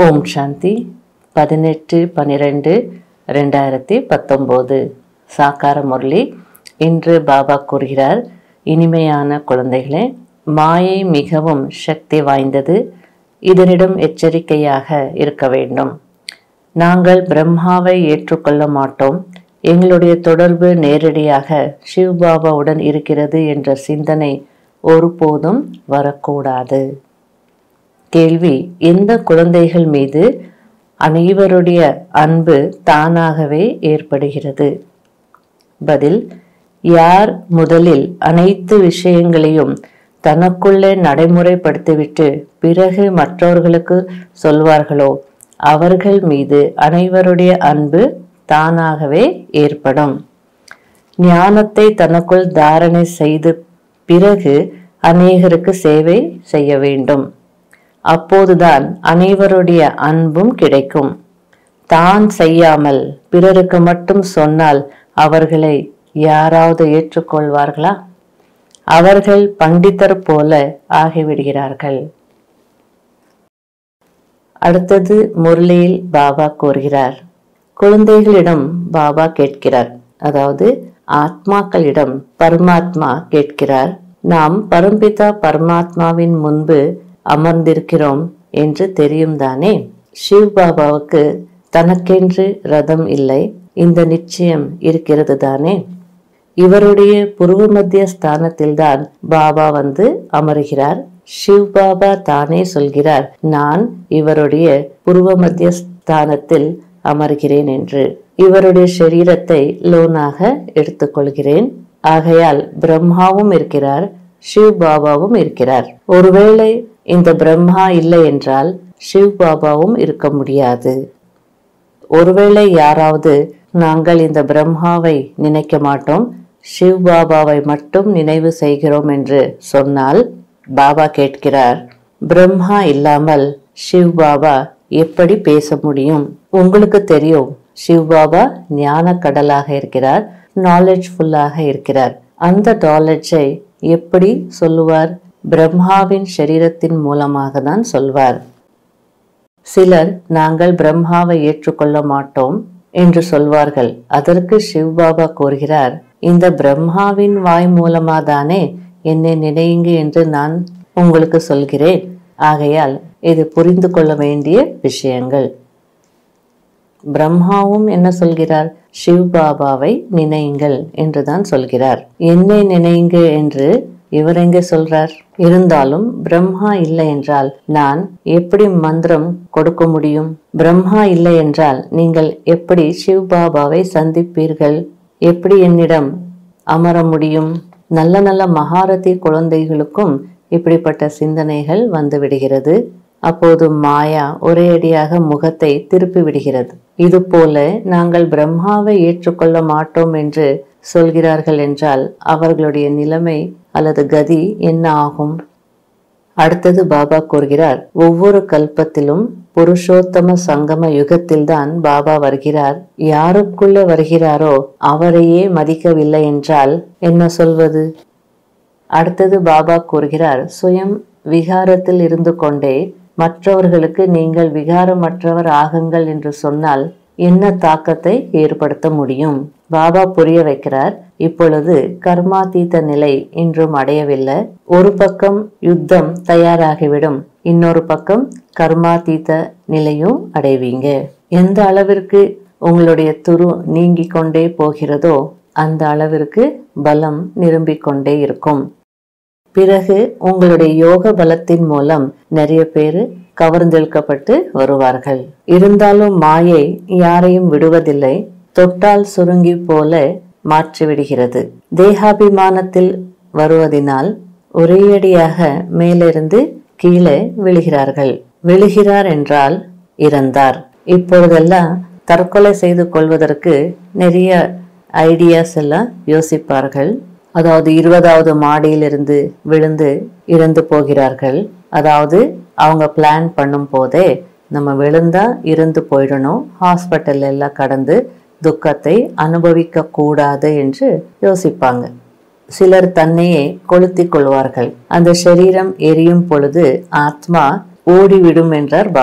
ஓம் சாந்தி பதினெட்டு பன்னிரெண்டு ரெண்டாயிரத்தி பத்தொம்போது சாக்கார முரளி இன்று பாபா கூறுகிறார் இனிமையான குழந்தைகளே மாயை மிகவும் சக்தி வாய்ந்தது இதனிடம் எச்சரிக்கையாக இருக்க வேண்டும் நாங்கள் பிரம்மாவை ஏற்றுக்கொள்ள மாட்டோம் எங்களுடைய தொடர்பு நேரடியாக சிவபாபாவுடன் இருக்கிறது என்ற சிந்தனை ஒருபோதும் வரக்கூடாது கேள்வி எந்த குழந்தைகள் மீது அனைவருடைய அன்பு தானாகவே ஏற்படுகிறது பதில் யார் முதலில் அனைத்து விஷயங்களையும் தனக்குள்ளே நடைமுறைப்படுத்திவிட்டு பிறகு மற்றவர்களுக்கு சொல்வார்களோ அவர்கள் மீது அனைவருடைய அன்பு தானாகவே ஏற்படும் ஞானத்தை தனக்குள் தாரணை செய்து பிறகு அநேகருக்கு சேவை செய்ய வேண்டும் அப்போதுதான் அனைவருடைய அன்பும் கிடைக்கும் தான் செய்யாமல் பிறருக்கு மட்டும் சொன்னால் அவர்களை யாராவது ஏற்றுக்கொள்வார்களா அவர்கள் பண்டிதர் போல ஆகிவிடுகிறார்கள் அடுத்தது முரளியில் பாபா கூறுகிறார் குழந்தைகளிடம் பாபா கேட்கிறார் அதாவது ஆத்மாக்களிடம் பரமாத்மா கேட்கிறார் நாம் பரம்பிதா பரமாத்மாவின் முன்பு அமர்ந்திருக்கிறோம் என்று தெரியும் தானே சிவ் பாபாவுக்கு தனக்கென்று ரதம் இல்லை இந்த நிச்சயம் இருக்கிறது தானே இவருடைய புருவ மத்திய ஸ்தானத்தில்தான் பாபா வந்து அமருகிறார் சிவ் பாபா தானே சொல்கிறார் நான் இவருடைய புருவ மத்திய ஸ்தானத்தில் அமர்கிறேன் என்று இவருடைய சரீரத்தை லோனாக எடுத்துக்கொள்கிறேன் ஆகையால் பிரம்மாவும் இருக்கிறார் சிவ் பாபாவும் இருக்கிறார் ஒருவேளை இந்த பிரம்மா இல்லை என்றால் சிவ் பாபாவும் இருக்க முடியாது ஒருவேளை யாராவது நாங்கள் இந்த பிரம்மாவை நினைக்க மாட்டோம் சிவ் பாபாவை மட்டும் நினைவு செய்கிறோம் என்று சொன்னால் பாபா கேட்கிறார் பிரம்மா இல்லாமல் சிவ் பாபா எப்படி பேச முடியும் உங்களுக்கு தெரியும் சிவ் பாபா ஞான கடலாக இருக்கிறார் நாலேஜ் ஃபுல்லாக இருக்கிறார் அந்த நாலேஜை எப்படி சொல்லுவார் பிரம்மாவின் சரீரத்தின் மூலமாக தான் சொல்வார் சிலர் நாங்கள் பிரம்மாவை ஏற்றுக்கொள்ள மாட்டோம் என்று சொல்வார்கள் அதற்கு சிவ்பாபா கூறுகிறார் இந்த பிரம்மாவின் வாய் மூலமாதானே என்னை நினையுங்க என்று நான் உங்களுக்கு சொல்கிறேன் ஆகையால் இது புரிந்து கொள்ள வேண்டிய விஷயங்கள் பிரம்மாவும் என்ன சொல்கிறார் சிவ் பாபாவை நினையுங்கள் என்றுதான் சொல்கிறார் என்னை நினையுங்க என்று இவர் எங்கே சொல்றார் இருந்தாலும் பிரம்மா இல்லை என்றால் நான் எப்படி மந்திரம் கொடுக்க முடியும் பிரம்மா இல்லை என்றால் நீங்கள் எப்படி சிவ் பாபாவை சந்திப்பீர்கள் எப்படி என்னிடம் அமர முடியும் நல்ல நல்ல மகாரதி குழந்தைகளுக்கும் இப்படிப்பட்ட சிந்தனைகள் வந்து விடுகிறது அப்போது மாயா ஒரே அடியாக முகத்தை திருப்பி விடுகிறது இது போல நாங்கள் பிரம்மாவை ஏற்றுக்கொள்ள மாட்டோம் என்று சொல்கிறார்கள் என்றால் அவர்களுடைய நிலைமை அல்லது கதி என்ன ஆகும் அடுத்தது பாபா கூறுகிறார் ஒவ்வொரு கல்பத்திலும் புருஷோத்தம சங்கம யுகத்தில்தான் பாபா வருகிறார் யாருக்குள்ள வருகிறாரோ அவரையே மதிக்கவில்லை என்றால் என்ன சொல்வது அடுத்தது பாபா கூறுகிறார் சுயம் விகாரத்தில் இருந்து கொண்டே மற்றவர்களுக்கு நீங்கள் விகாரமற்றவர் ஆகுங்கள் என்று சொன்னால் என்ன தாக்கத்தை ஏற்படுத்த முடியும் பாபா புரிய வைக்கிறார் இப்பொழுது கர்மாதீத நிலை இன்றும் அடையவில்லை ஒரு பக்கம் யுத்தம் தயாராகிவிடும் இன்னொரு பக்கம் கர்மாதீத நிலையும் அடைவீங்க எந்த அளவிற்கு உங்களுடைய துரு நீங்கி கொண்டே போகிறதோ அந்த அளவிற்கு பலம் நிரம்பிக் கொண்டே இருக்கும் பிறகு உங்களுடைய யோக பலத்தின் மூலம் நிறைய பேர் கவர்ந்தெழுக்கப்பட்டு வருவார்கள் இருந்தாலும் மாயை யாரையும் விடுவதில்லை தொட்டால் சுருங்கி போல மாற்றிவிடுகிறது தேகாபிமானத்தில் வருவதினால் ஒரேயடியாக மேலிருந்து கீழே விழுகிறார்கள் விழுகிறார் என்றால் இறந்தார் இப்பொழுதெல்லாம் தற்கொலை செய்து கொள்வதற்கு நிறைய ஐடியாஸ் எல்லாம் யோசிப்பார்கள் அதாவது இருபதாவது மாடியிலிருந்து விழுந்து இறந்து போகிறார்கள் அதாவது அவங்க பிளான் பண்ணும் போதே நம்ம விழுந்தா இருந்து போயிடணும் ஹாஸ்பிட்டல் எல்லாம் கடந்து துக்கத்தை அனுபவிக்க கூடாது என்று யோசிப்பாங்க சிலர் தன்னையே கொளுத்திக் கொள்வார்கள் அந்த சரீரம் எரியும் பொழுது ஆத்மா ஓடிவிடும் என்றார் பாபா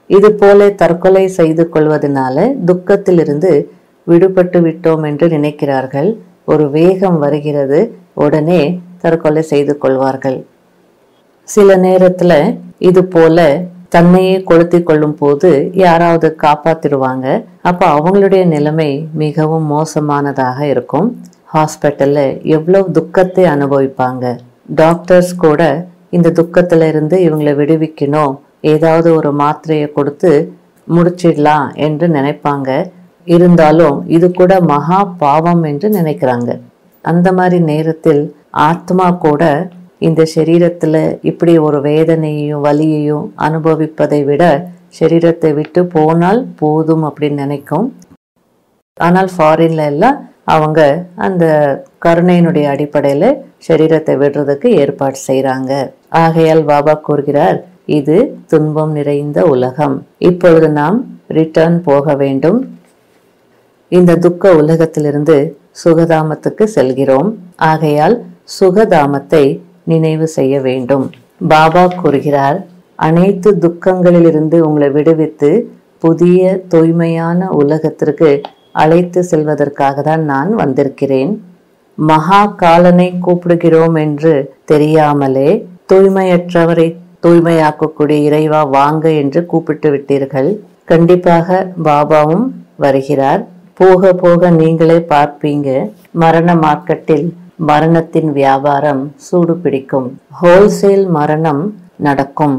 இது போல தற்கொலை செய்து கொள்வதனால துக்கத்திலிருந்து விடுபட்டு விட்டோம் என்று நினைக்கிறார்கள் ஒரு வேகம் வருகிறது உடனே தற்கொலை செய்து கொள்வார்கள் சில நேரத்துல இது போல தன்னையே கொளுத்தி கொள்ளும் போது யாராவது காப்பாத்திடுவாங்க அப்ப அவங்களுடைய நிலைமை மிகவும் மோசமானதாக இருக்கும் ஹாஸ்பிட்டல்ல எவ்வளவு துக்கத்தை அனுபவிப்பாங்க டாக்டர்ஸ் கூட இந்த துக்கத்துல இருந்து இவங்களை விடுவிக்கணும் ஏதாவது ஒரு மாத்திரையை கொடுத்து முடிச்சிடலாம் என்று நினைப்பாங்க இருந்தாலும் இது கூட மகா பாவம் என்று நினைக்கிறாங்க அந்த மாதிரி நேரத்தில் ஆத்மா கூட இந்த சரீரத்துல இப்படி ஒரு வேதனையையும் வலியையும் அனுபவிப்பதை விட சரீரத்தை விட்டு போனால் போதும் அப்படின்னு நினைக்கும் ஆனால் ஃபாரின்ல எல்லாம் அவங்க அந்த கருணையினுடைய அடிப்படையில சரீரத்தை விடுறதுக்கு ஏற்பாடு செய்றாங்க ஆகையால் பாபா கூறுகிறார் இது துன்பம் நிறைந்த உலகம் இப்பொழுது நாம் ரிட்டர்ன் போக வேண்டும் இந்த துக்க உலகத்திலிருந்து சுகதாமத்துக்கு செல்கிறோம் ஆகையால் சுகதாமத்தை நினைவு செய்ய வேண்டும் பாபா கூறுகிறார் அனைத்து துக்கங்களிலிருந்து உங்களை விடுவித்து புதிய தூய்மையான உலகத்திற்கு அழைத்து செல்வதற்காக தான் நான் வந்திருக்கிறேன் மகா காலனை கூப்பிடுகிறோம் என்று தெரியாமலே தூய்மையற்றவரை தூய்மையாக்கக்கூடிய இறைவா வாங்க என்று கூப்பிட்டு விட்டீர்கள் கண்டிப்பாக பாபாவும் வருகிறார் போக போக நீங்களே பார்ப்பீங்க மரண மார்க்கெட்டில் மரணத்தின் வியாபாரம் சூடு பிடிக்கும் ஹோல்சேல் மரணம் நடக்கும்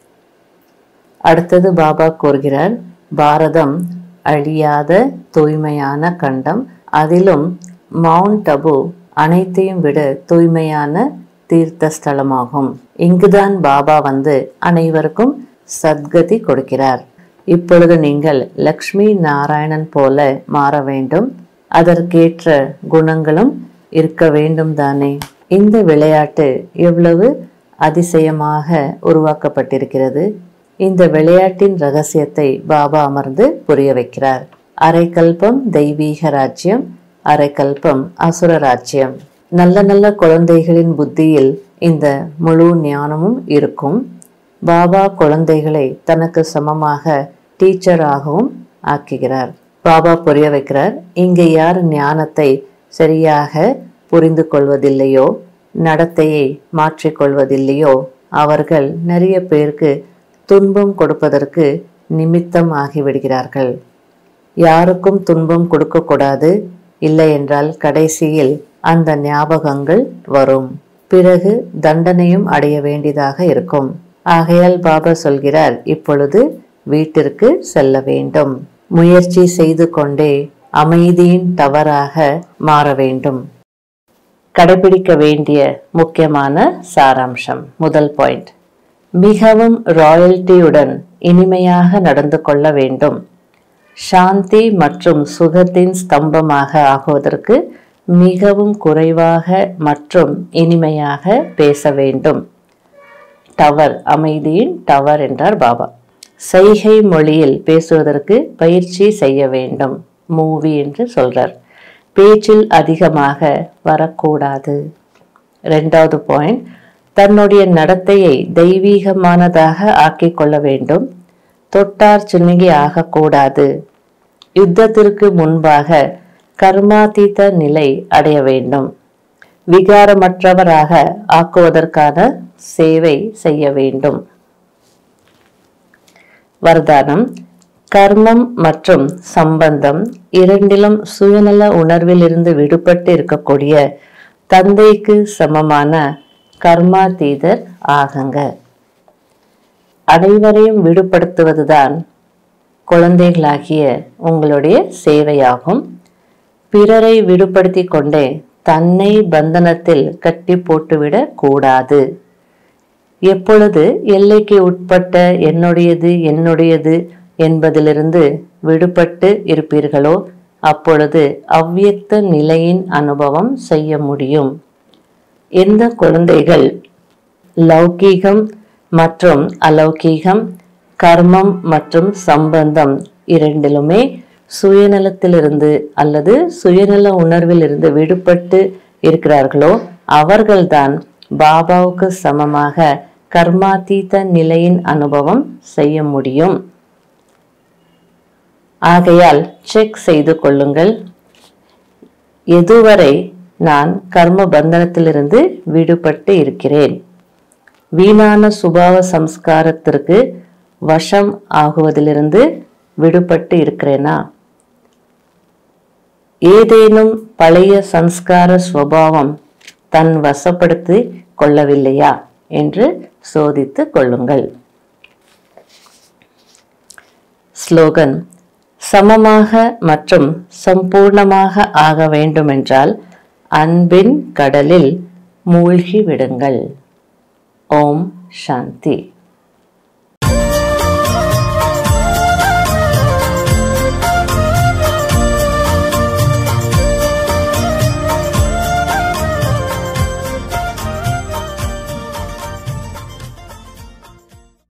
அடுத்தது பாபா கூறுகிறார் பாரதம் அழியாத தூய்மையான கண்டம் அதிலும் மவுண்ட் அபு அனைத்தையும் விட தூய்மையான தீர்த்த ஸ்தலமாகும் இங்குதான் பாபா வந்து அனைவருக்கும் சத்கதி கொடுக்கிறார் இப்பொழுது நீங்கள் லக்ஷ்மி நாராயணன் போல மாற வேண்டும் அதற்கேற்ற குணங்களும் இருக்க வேண்டும் தானே இந்த விளையாட்டு எவ்வளவு அதிசயமாக உருவாக்கப்பட்டிருக்கிறது இந்த விளையாட்டின் ரகசியத்தை பாபா அமர்ந்து புரிய வைக்கிறார் அரைக்கல்பம் தெய்வீக ராஜ்யம் அரைக்கல்பம் அசுர ராஜ்யம் நல்ல நல்ல குழந்தைகளின் புத்தியில் இந்த முழு ஞானமும் இருக்கும் பாபா குழந்தைகளை தனக்கு சமமாக டீச்சராகவும் ஆக்குகிறார் பாபா புரிய வைக்கிறார் இங்கே யார் ஞானத்தை சரியாக புரிந்து கொள்வதில்லையோ நடத்தையை மாற்றிக்கொள்வதில்லையோ அவர்கள் நிறைய பேருக்கு துன்பம் கொடுப்பதற்கு நிமித்தம் ஆகிவிடுகிறார்கள் யாருக்கும் துன்பம் கொடுக்கக்கூடாது இல்லை என்றால் கடைசியில் அந்த ஞாபகங்கள் வரும் பிறகு தண்டனையும் அடைய வேண்டியதாக இருக்கும் ஆகையால் பாபா சொல்கிறார் இப்பொழுது வீட்டிற்கு செல்ல வேண்டும் முயற்சி செய்து கொண்டே அமைதியின் தவறாக மாற வேண்டும் கடைபிடிக்க வேண்டிய முக்கியமான சாராம்சம் முதல் பாயிண்ட் மிகவும் ராயல்ட்டியுடன் இனிமையாக நடந்து கொள்ள வேண்டும் சாந்தி மற்றும் சுகத்தின் ஸ்தம்பமாக ஆகுவதற்கு மிகவும் குறைவாக மற்றும் இனிமையாக பேச வேண்டும் டவர் அமைதியின் டவர் என்றார் பாபா சைகை மொழியில் பேசுவதற்கு பயிற்சி செய்ய வேண்டும் மூவி என்று சொல்றார் பேச்சில் அதிகமாக வரக்கூடாது ரெண்டாவது பாயிண்ட் தன்னுடைய நடத்தையை தெய்வீகமானதாக ஆக்கிக் கொள்ள வேண்டும் தொட்டார் சின்னகி ஆகக்கூடாது யுத்தத்திற்கு முன்பாக கர்மாதீத நிலை அடைய வேண்டும் விகாரமற்றவராக ஆக்குவதற்கான சேவை செய்ய வேண்டும் வர்தானம் கர்மம் மற்றும் சம்பந்தம் இரண்டிலும் சுயநல உணர்விலிருந்து விடுபட்டு இருக்கக்கூடிய தந்தைக்கு சமமான கர்மாதீதர் ஆகுங்க அனைவரையும் விடுபடுத்துவதுதான் குழந்தைகளாகிய உங்களுடைய சேவையாகும் பிறரை விடுபடுத்தி கொண்டே தன்னை பந்தனத்தில் கட்டி போட்டுவிடக் கூடாது எப்பொழுது எல்லைக்கு உட்பட்ட என்னுடையது என்னுடையது என்பதிலிருந்து விடுபட்டு இருப்பீர்களோ அப்பொழுது அவ்வியக்த நிலையின் அனுபவம் செய்ய முடியும் எந்த குழந்தைகள் லௌகீகம் மற்றும் அலௌகீகம் கர்மம் மற்றும் சம்பந்தம் இரண்டிலுமே சுயநலத்திலிருந்து அல்லது சுயநல உணர்விலிருந்து விடுபட்டு இருக்கிறார்களோ அவர்கள்தான் பாபாவுக்கு சமமாக கர்மாதீத நிலையின் அனுபவம் செய்ய முடியும் ஆகையால் செக் செய்து கொள்ளுங்கள் எதுவரை நான் கர்ம பந்தனத்திலிருந்து விடுபட்டு இருக்கிறேன் வீணான சுபாவ சம்ஸ்காரத்திற்கு வசம் ஆகுவதிலிருந்து விடுபட்டு இருக்கிறேனா ஏதேனும் பழைய சம்ஸ்கார சுவாவம் தன் வசப்படுத்தி கொள்ளவில்லையா என்று சோதித்து கொள்ளுங்கள் ஸ்லோகன் சமமாக மற்றும் சம்பூர்ணமாக ஆக வேண்டுமென்றால் அன்பின் கடலில் மூழ்கி விடுங்கள் ஓம் சாந்தி